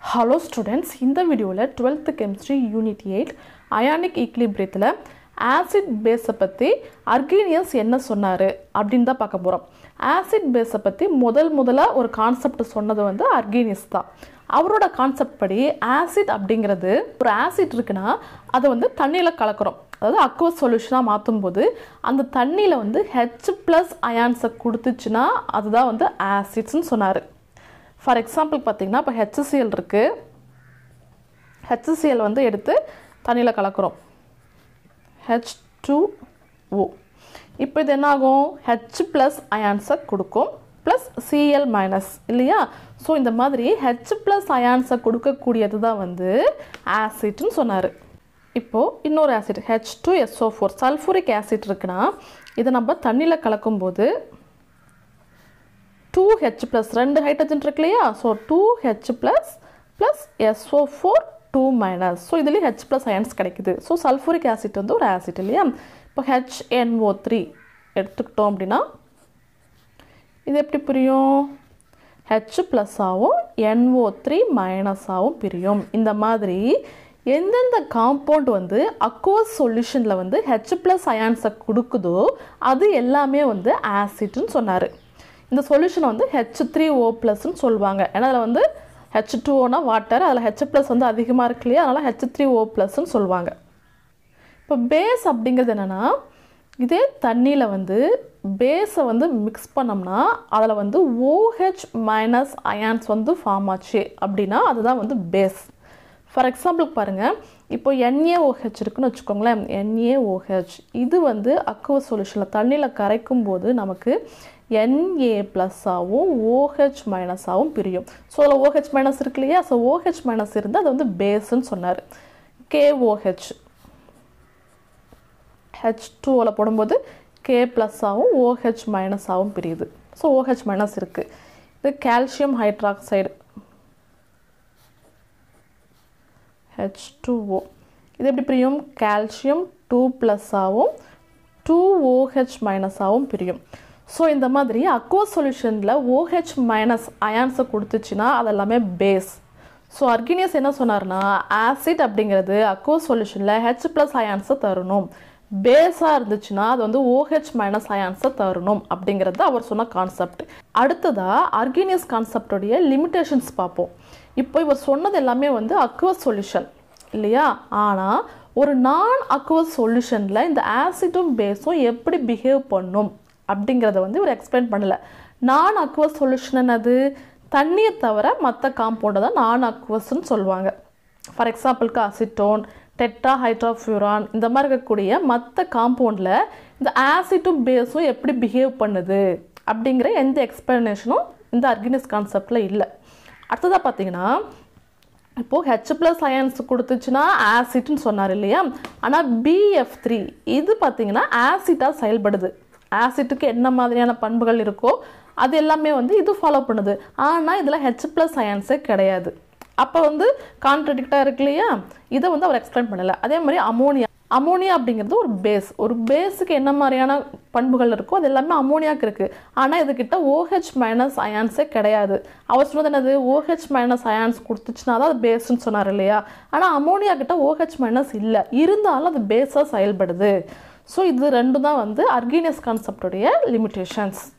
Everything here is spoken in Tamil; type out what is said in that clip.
ஹலோ ஸ்டூடெண்ட்ஸ் இந்த வீடியோவில் twelfth chemistry unit eight ionic ஈக்லிபிரியத்தில் ஆசிட் பேஸை பற்றி அர்கீனியஸ் என்ன சொன்னார் அப்படின்னு தான் பார்க்க போகிறோம் ஆசிட் பேஸை பற்றி முதல் முதலாக ஒரு கான்செப்ட் சொன்னது வந்து அர்கீனியஸ் தான் அவரோட கான்செப்ட் படி ஆசிட் அப்படிங்கிறது ஒரு ஆசிட் இருக்குன்னா அதை வந்து தண்ணியில் கலக்கிறோம் அதாவது அக்வஸ் சொல்யூஷனாக மாற்றும் போது அந்த தண்ணியில் வந்து ஹெச் ப்ளஸ் அயான்ஸை கொடுத்துச்சுன்னா அதுதான் வந்து ஆசிட்ஸ்னு சொன்னார் ஃபார் எக்ஸாம்பிள் பார்த்தீங்கன்னா இப்போ ஹெச்சிசிஎல் இருக்குது ஹெச்சிசிஎல் வந்து எடுத்து தண்ணியில் கலக்கிறோம் ஹெச் டூ ஓ இப்போ இது என்னாகும் ஹெச் ப்ளஸ் அயான்ஸை கொடுக்கும் ப்ளஸ் சிஎல் மைனஸ் இல்லையா ஸோ இந்த மாதிரி ஹெச் ப்ளஸ் அயான்ஸை கொடுக்கக்கூடியது தான் வந்து ஆசிட்னு சொன்னார் இப்போது இன்னொரு acid H two SO four sulphuric acid இருக்குன்னா இதை நம்ம தண்ணியில் கலக்கும்போது டூ ஹெச் ப்ளஸ் ரெண்டு ஹைட்ரஜன் இருக்கு இல்லையா so two H plus plus SO four two minus so இதுலேயும் ஹெச் ப்ளஸ் அயன்ஸ் கிடைக்குது ஸோ சல்ஃபூரிக் ஆசிட் வந்து ஒரு ஆசிட் இல்லையா இப்போ ஹெச்என்ஓ த்ரீ எடுத்துக்கிட்டோம் அப்படின்னா இது எப்படி பிரியும் ஹெச் ப்ளஸ்ஸாகவும் என்ஓ த்ரீ மைனஸாகவும் பிரியும் இந்த மாதிரி எந்தெந்த காம்பவுண்ட் வந்து அக்வஸ் சொல்யூஷனில் வந்து ஹெச் ப்ளஸ் அயான்ஸை கொடுக்குதோ அது எல்லாமே வந்து ஆசிட்னு சொன்னார் இந்த சொல்யூஷனை வந்து ஹெச் த்ரீ ஓ ப்ளஸ்ன்னு சொல்லுவாங்க ஏன்னா அதில் வந்து ஹெச் டூ ஓனா வாட்டர் அதில் ஹெச் ப்ளஸ் வந்து அதிகமாக இருக்கு இல்லையா அதனால் ஹெச் த்ரீ ஓ ப்ளஸ்ன்னு சொல்லுவாங்க இப்போ பேஸ் அப்படிங்கிறது என்னென்னா இதே தண்ணியில் வந்து பேஸை வந்து மிக்ஸ் பண்ணோம்னா அதில் வந்து ஓஹெச் மைனஸ் அயான்ஸ் வந்து ஃபார்ம் ஆச்சு அப்படின்னா அதுதான் வந்து பேஸ் ஃபார் எக்ஸாம்பிள் பாருங்கள் இப்போ என்ஏஓஹெச் இருக்குன்னு வச்சுக்கோங்களேன் என்ஏஓஹெச் இது வந்து அக்குவ சொல்யூஷனில் தண்ணியில் கரைக்கும் போது நமக்கு என்ஏ ப்ளஸ்ஸாகவும் ஓஹெச் மைனஸாகவும் பிரியும் ஸோ அதில் ஓஹெச் மைனஸ் இருக்கு இல்லையா ஸோ ஓஹெச் மைனஸ் இருந்து அது வந்து பேஸுன்னு சொன்னார் கேஓஹெச் ஹெச் டூவில் போடும்போது கே ப்ளஸ்ஸாகவும் ஓஹெச் மைனஸாகவும் பிரியுது ஸோ ஓஹெச் மைனஸ் இருக்குது இது calcium hydroxide H two O இது எப்படி பிரியும் கால்சியம் டூ ப்ளஸ்ஸாகவும் டூ ஓஹெச் மைனஸாகவும் பிரியும் ஸோ இந்த மாதிரி அக்வா சொல்யூஷனில் ஓஹெச் மைனஸ் அயான்ஸை கொடுத்துச்சுன்னா அது எல்லாமே பேஸ் ஸோ அர்கினியஸ் என்ன சொன்னார்னா ஆசிட் அப்படிங்கிறது அக்வா சொல்யூஷனில் ஹெச் ப்ளஸ் அயான்ஸை தரணும் பேஸாக இருந்துச்சுன்னா அது வந்து ஓஹெச் மைனஸ் அயான்ஸை தரணும் அப்படிங்கிறது அவர் சொன்ன கான்செப்ட் அடுத்ததாக அர்கினியஸ் கான்செப்டோடைய லிமிட்டேஷன்ஸ் பார்ப்போம் இப்போ இவர் சொன்னது எல்லாமே வந்து அக்வஸ் சொல்யூஷன் இல்லையா ஆனால் ஒரு நான் அக்வஸ் சொல்யூஷனில் இந்த ஆசிட்டும் பேஸும் எப்படி பிஹேவ் பண்ணும் அப்படிங்கிறத வந்து இவர் எக்ஸ்பிளைன் பண்ணலை நான் அக்வஸ் சொல்யூஷன் என்னது தண்ணியை தவிர மற்ற காம்பவுண்டை தான் நான் அக்வஸ்ன்னு சொல்லுவாங்க ஃபார் எக்ஸாம்பிளுக்கு அசிட்டோன் டெட்டா ஹைட்ரோஃபியூரான் இந்த மாதிரி இருக்கக்கூடிய மற்ற காம்பவுண்டில் இந்த ஆசிட்டும் பேஸும் எப்படி பிஹேவ் பண்ணுது அப்படிங்கிற எந்த எக்ஸ்பிளனேஷனும் இந்த அர்கினிஸ் கான்செப்டில் இல்லை அடுத்ததாக பார்த்தீங்கன்னா இப்போது ஹெச் ப்ளஸ் அயன்ஸ் கொடுத்துச்சுன்னா ஆசிட்னு சொன்னார் இல்லையா ஆனால் பிஎஃப் த்ரீ இது பார்த்தீங்கன்னா ஆசிட்டாக செயல்படுது ஆசிட்டுக்கு என்ன மாதிரியான பண்புகள் இருக்கோ அது எல்லாமே வந்து இது ஃபாலோ பண்ணுது ஆனால் இதில் ஹெச் ப்ளஸ் அயன்ஸே கிடையாது அப்போ வந்து கான்ட்ரடிக்டாக இருக்கு இல்லையா இதை வந்து அவர் எக்ஸ்பிளைன் பண்ணலை அதே மாதிரி அமோனியா அமோனியா அப்படிங்கிறது ஒரு பேஸ் ஒரு பேஸுக்கு என்ன மாதிரியான பண்புகள் இருக்கோ அது எல்லாமே அமோனியாவுக்கு இருக்குது ஆனால் இதுக்கிட்ட ஓஹெச் மைனஸ் அயான்ஸே கிடையாது அவர் சொன்னது என்னது ஓஹெச் மைனஸ் அயான்ஸ் கொடுத்துச்சுனா தான் அது பேஸ்ன்னு சொன்னார் இல்லையா ஆனால் அமோனியா கிட்ட ஓஹெச் மைனஸ் இல்லை இருந்தாலும் அது பேஸாக செயல்படுது ஸோ இது ரெண்டும் தான் வந்து அர்கீனியஸ் கான்செப்டுடைய லிமிட்டேஷன்ஸ்